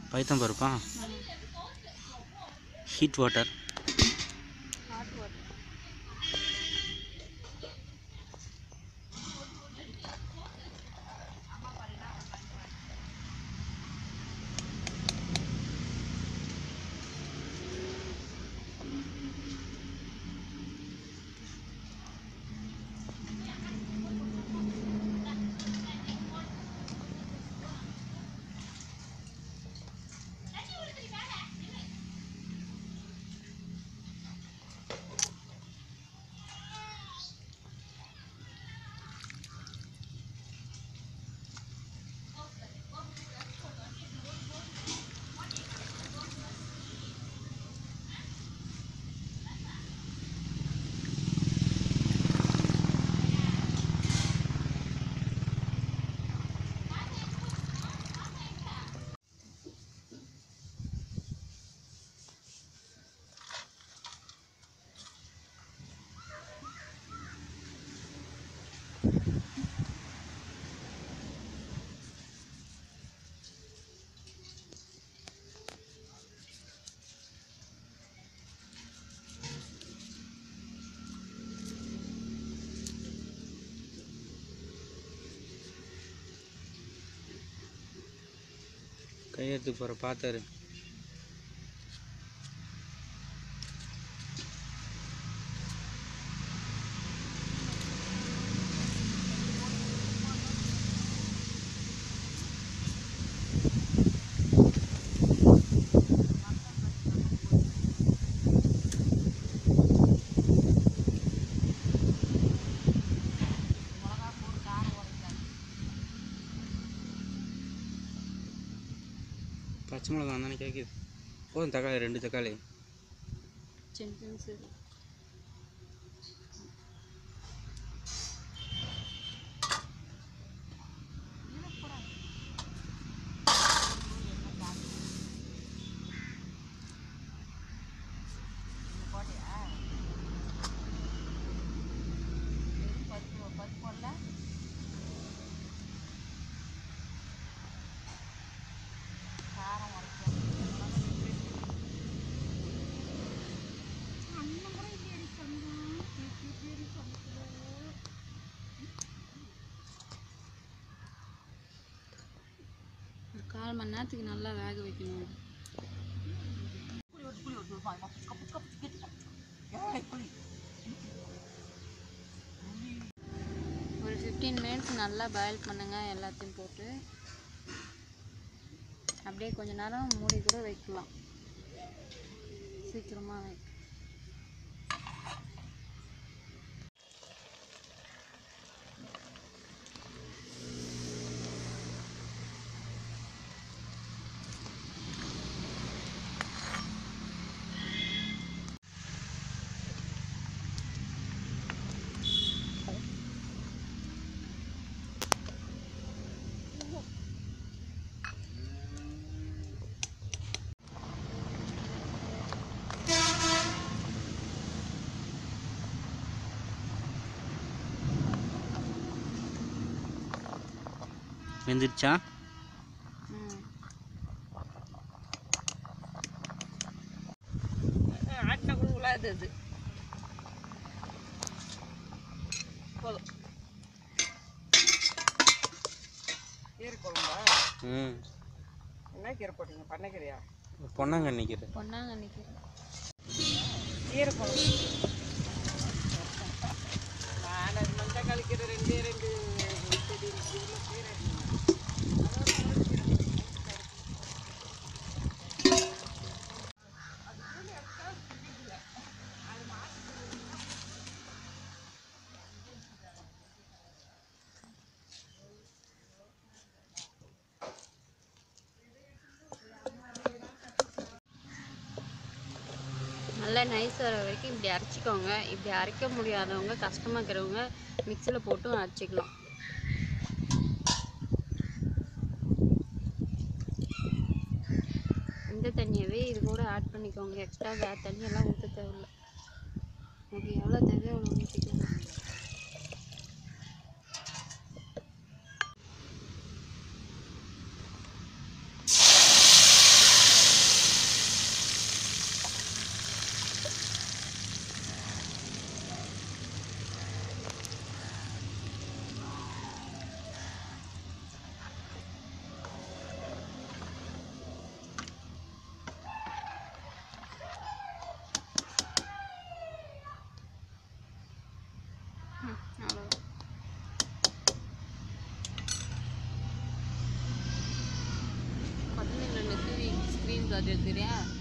பைத்தம் பருப்பா heat water hot water கையெழுத்து போகிற பார்த்தாரு பச்சை மிளகா தானே கேட்குது போதும் தக்காளி ரெண்டு தக்காளி சென்டென்ஸ் ஒரு கால் மணி நேரத்துக்கு நல்லா வேக வைக்கணும் ஒரு ஃபிஃப்டீன் மினிட்ஸ் நல்லா பாயில் பண்ணுங்க எல்லாத்தையும் போட்டு அப்படியே கொஞ்ச நேரம் மூடி கூட வைக்கலாம் சீக்கிரமாக வை வெந்துருச்சா ம் ஆட்டின கூட விழாது அது போதும் கீரை குழம்பா ம் என்ன கீரை போட்டீங்க பண்ணைக்கீரையா பொன்னாங்கண்ணி கீரை பொன்னாங்க நிற்கிறேன் கீரை குழம்பு நான் அது மஞ்சள் கழிக்கிற ரெண்டே ரெண்டு செடி இருக்கு. இதுல கீரை இருக்கு. நல்லா நைஸ் வர வரைக்கும் இப்படி அரைச்சிக்கோங்க இப்படி அரைக்க முடியாதவங்க கஷ்டமாக இருக்கிறவங்க மிக்சியில் போட்டு அரைச்சிக்கலாம் இந்த தண்ணியவே இது கூட ஆட் பண்ணிக்கோங்க எக்ஸ்ட்ரா வேறு தண்ணியெல்லாம் ஊற்ற தேவையில்ல உங்களுக்கு எவ்வளோ தேவையோ அவ்வளோ ஊற்றிக்கோங்க சார்ஜ் எடுத்துக்கிறியா